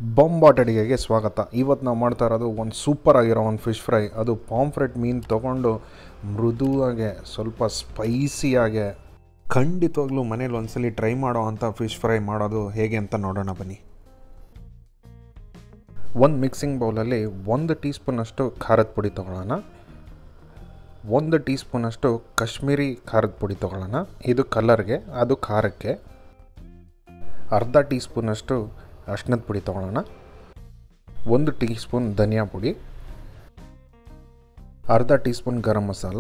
ಬೊಂಬಾಟ್ ಅಡಿಗೆಗೆ ಸ್ವಾಗತ ಇವತ್ತು ನಾವು ಮಾಡ್ತಾ ಇರೋದು ಒಂದು ಸೂಪರ್ ಆಗಿರೋ ಒಂದು ಫಿಶ್ ಫ್ರೈ ಅದು ಪಾಂಫ್ರೆಟ್ ಮೀನು ತೊಗೊಂಡು ಮೃದುವಾಗೆ ಸ್ವಲ್ಪ ಸ್ಪೈಸಿಯಾಗೆ ಖಂಡಿತವಾಗ್ಲೂ ಮನೇಲಿ ಒಂದ್ಸಲಿ ಟ್ರೈ ಮಾಡೋ ಅಂಥ ಫಿಶ್ ಫ್ರೈ ಮಾಡೋದು ಹೇಗೆ ಅಂತ ನೋಡೋಣ ಬನ್ನಿ ಒಂದು ಮಿಕ್ಸಿಂಗ್ ಬೌಲಲ್ಲಿ ಒಂದು ಟೀ ಸ್ಪೂನಷ್ಟು ಖಾರದ ಪುಡಿ ತೊಗೊಳ್ಳೋಣ ಒಂದು ಟೀ ಸ್ಪೂನಷ್ಟು ಕಾಶ್ಮೀರಿ ಖಾರದ ಪುಡಿ ತೊಗೊಳ್ಳೋಣ ಇದು ಕಲರ್ಗೆ ಅದು ಖಾರಕ್ಕೆ ಅರ್ಧ ಟೀ ಸ್ಪೂನಷ್ಟು ಅರ್ಶಿನದ ಪುಡಿ ತೊಗೊಳ್ಳೋಣ ಒಂದು ಟೀ ಸ್ಪೂನ್ ಧನಿಯಾ ಪುಡಿ ಅರ್ಧ ಟೀ ಸ್ಪೂನ್ ಗರಂ ಮಸಾಲ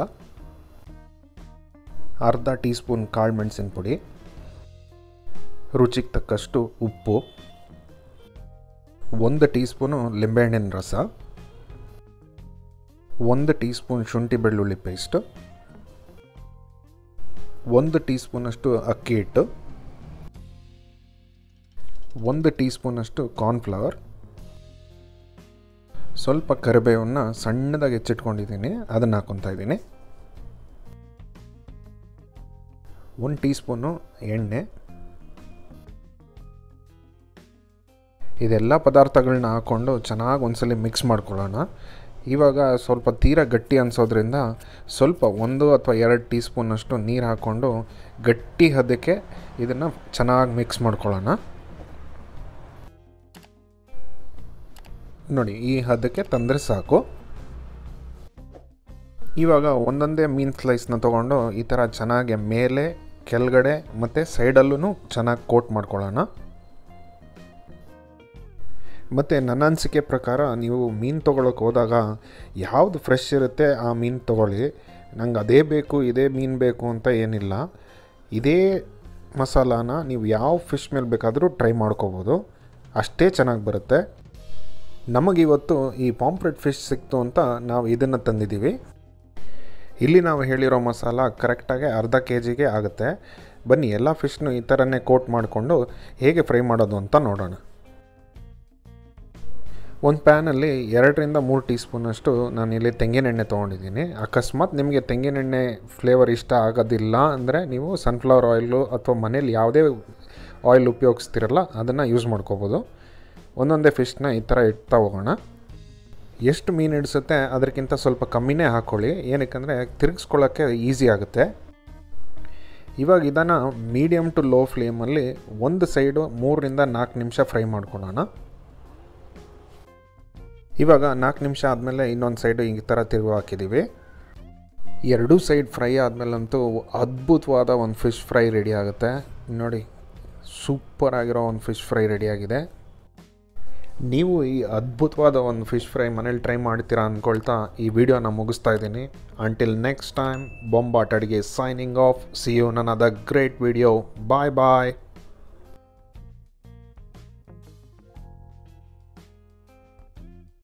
ಅರ್ಧ ಟೀ ಸ್ಪೂನ್ ಕಾಳು ಮೆಣಸಿನ ಪುಡಿ ರುಚಿಗೆ ತಕ್ಕಷ್ಟು ಉಪ್ಪು ಒಂದು ಟೀ ಸ್ಪೂನು ಲಿಂಬೆಹಣ್ಣಿನ ರಸ ಒಂದು ಟೀ ಸ್ಪೂನ್ ಶುಂಠಿ ಬೆಳ್ಳುಳ್ಳಿ ಪೇಸ್ಟು ಒಂದು ಟೀ ಸ್ಪೂನಷ್ಟು ಅಕ್ಕಿ ಹಿಟ್ಟು ಒಂದು ಟೀ ಸ್ಪೂನಷ್ಟು ಕಾರ್ನ್ಫ್ಲವರ್ ಸ್ವಲ್ಪ ಕರಿಬೇವನ್ನ ಸಣ್ಣದಾಗಿ ಹೆಚ್ಚಿಟ್ಕೊಂಡಿದ್ದೀನಿ ಅದನ್ನು ಹಾಕೊತಾ ಇದ್ದೀನಿ ಒಂದು ಟೀ ಸ್ಪೂನು ಎಣ್ಣೆ ಇದೆಲ್ಲ ಪದಾರ್ಥಗಳನ್ನ ಹಾಕ್ಕೊಂಡು ಚೆನ್ನಾಗಿ ಒಂದ್ಸಲಿ ಮಿಕ್ಸ್ ಮಾಡ್ಕೊಳ್ಳೋಣ ಇವಾಗ ಸ್ವಲ್ಪ ತೀರಾ ಗಟ್ಟಿ ಅನಿಸೋದ್ರಿಂದ ಸ್ವಲ್ಪ ಒಂದು ಅಥವಾ ಎರಡು ಟೀ ಸ್ಪೂನಷ್ಟು ನೀರು ಹಾಕ್ಕೊಂಡು ಗಟ್ಟಿ ಹದಕ್ಕೆ ಇದನ್ನು ಚೆನ್ನಾಗಿ ಮಿಕ್ಸ್ ಮಾಡ್ಕೊಳ್ಳೋಣ ನೋಡಿ ಈ ಹದಕ್ಕೆ ತಂದರೆ ಸಾಕು ಇವಾಗ ಒಂದೊಂದೇ ಮೀನು ಸ್ಲೈಸ್ನ ತೊಗೊಂಡು ಈ ಥರ ಚೆನ್ನಾಗಿ ಮೇಲೆ ಕೆಳಗಡೆ ಮತ್ತು ಸೈಡಲ್ಲೂ ಚೆನ್ನಾಗಿ ಕೋಟ್ ಮಾಡ್ಕೊಳ್ಳೋಣ ಮತ್ತು ನನ್ನ ಅನಿಸಿಕೆ ಪ್ರಕಾರ ನೀವು ಮೀನು ತೊಗೊಳಕ್ಕೆ ಹೋದಾಗ ಯಾವುದು ಫ್ರೆಶ್ ಇರುತ್ತೆ ಆ ಮೀನು ತೊಗೊಳ್ಳಿ ನಂಗೆ ಅದೇ ಬೇಕು ಇದೇ ಮೀನು ಬೇಕು ಅಂತ ಏನಿಲ್ಲ ಇದೇ ಮಸಾಲಾನ ನೀವು ಯಾವ ಫಿಶ್ ಮೇಲೆ ಬೇಕಾದರೂ ಟ್ರೈ ಮಾಡ್ಕೋಬೋದು ಅಷ್ಟೇ ಚೆನ್ನಾಗಿ ಬರುತ್ತೆ ನಮಗಿವತ್ತು ಈ ಪಾಂಪ್ರೆಟ್ ಫಿಶ್ ಸಿಕ್ತು ಅಂತ ನಾವು ಇದನ್ನು ತಂದಿದ್ದೀವಿ ಇಲ್ಲಿ ನಾವು ಹೇಳಿರೋ ಮಸಾಲ ಕರೆಕ್ಟಾಗಿ ಅರ್ಧ ಕೆ ಜಿಗೆ ಆಗುತ್ತೆ ಬನ್ನಿ ಎಲ್ಲ ಫಿಶ್ನು ಈ ಥರನೇ ಕೋಟ್ ಮಾಡಿಕೊಂಡು ಹೇಗೆ ಫ್ರೈ ಮಾಡೋದು ಅಂತ ನೋಡೋಣ ಒಂದು ಪ್ಯಾನಲ್ಲಿ ಎರಡರಿಂದ ಮೂರು ಟೀ ಸ್ಪೂನಷ್ಟು ನಾನಿಲ್ಲಿ ತೆಂಗಿನೆಣ್ಣೆ ತೊಗೊಂಡಿದ್ದೀನಿ ಅಕಸ್ಮಾತ್ ನಿಮಗೆ ತೆಂಗಿನೆಣ್ಣೆ ಫ್ಲೇವರ್ ಇಷ್ಟ ಆಗೋದಿಲ್ಲ ಅಂದರೆ ನೀವು ಸನ್ಫ್ಲವರ್ ಆಯಿಲು ಅಥವಾ ಮನೇಲಿ ಯಾವುದೇ ಆಯಿಲ್ ಉಪಯೋಗಿಸ್ತಿರಲ್ಲ ಅದನ್ನು ಯೂಸ್ ಮಾಡ್ಕೋಬೋದು ಒಂದೊಂದೇ ಫಿಶ್ನ ಈ ಥರ ಇಡ್ತಾ ಹೋಗೋಣ ಎಷ್ಟು ಮೀನು ಹಿಡಿಸುತ್ತೆ ಅದಕ್ಕಿಂತ ಸ್ವಲ್ಪ ಕಮ್ಮಿನೇ ಹಾಕ್ಕೊಳ್ಳಿ ಏನಕ್ಕೆ ತಿರುಗಿಸ್ಕೊಳ್ಳೋಕ್ಕೆ ಈಸಿ ಆಗುತ್ತೆ ಇವಾಗ ಇದನ್ನು ಮೀಡಿಯಮ್ ಟು ಲೋ ಫ್ಲೇಮಲ್ಲಿ ಒಂದು ಸೈಡು ಮೂರರಿಂದ ನಾಲ್ಕು ನಿಮಿಷ ಫ್ರೈ ಮಾಡ್ಕೊಳ್ಳೋಣ ಇವಾಗ ನಾಲ್ಕು ನಿಮಿಷ ಆದಮೇಲೆ ಇನ್ನೊಂದು ಸೈಡು ಈ ಥರ ತಿರುವು ಹಾಕಿದ್ದೀವಿ ಎರಡೂ ಸೈಡ್ ಫ್ರೈ ಆದಮೇಲಂತೂ ಅದ್ಭುತವಾದ ಒಂದು ಫಿಶ್ ಫ್ರೈ ರೆಡಿ ಆಗುತ್ತೆ ನೋಡಿ ಸೂಪರ್ ಆಗಿರೋ ಒಂದು ಫಿಶ್ ಫ್ರೈ ರೆಡಿಯಾಗಿದೆ ನೀವು ಈ ಅದ್ಭುತವಾದ ಒಂದು ಫಿಶ್ ಫ್ರೈ ಮನೇಲಿ ಟ್ರೈ ಮಾಡ್ತೀರಾ ಅಂದ್ಕೊಳ್ತಾ ಈ ವಿಡಿಯೋನ ಮುಗಿಸ್ತಾ ಇದ್ದೀನಿ ಅಂಟಿಲ್ ನೆಕ್ಸ್ಟ್ ಟೈಮ್ ಬೊಂಬಾಟ್ ಅಡಿಗೆ ಸೈನಿಂಗ್ ಆಫ್ ಸಿ ಯು ನನ್ನ the great video bye bye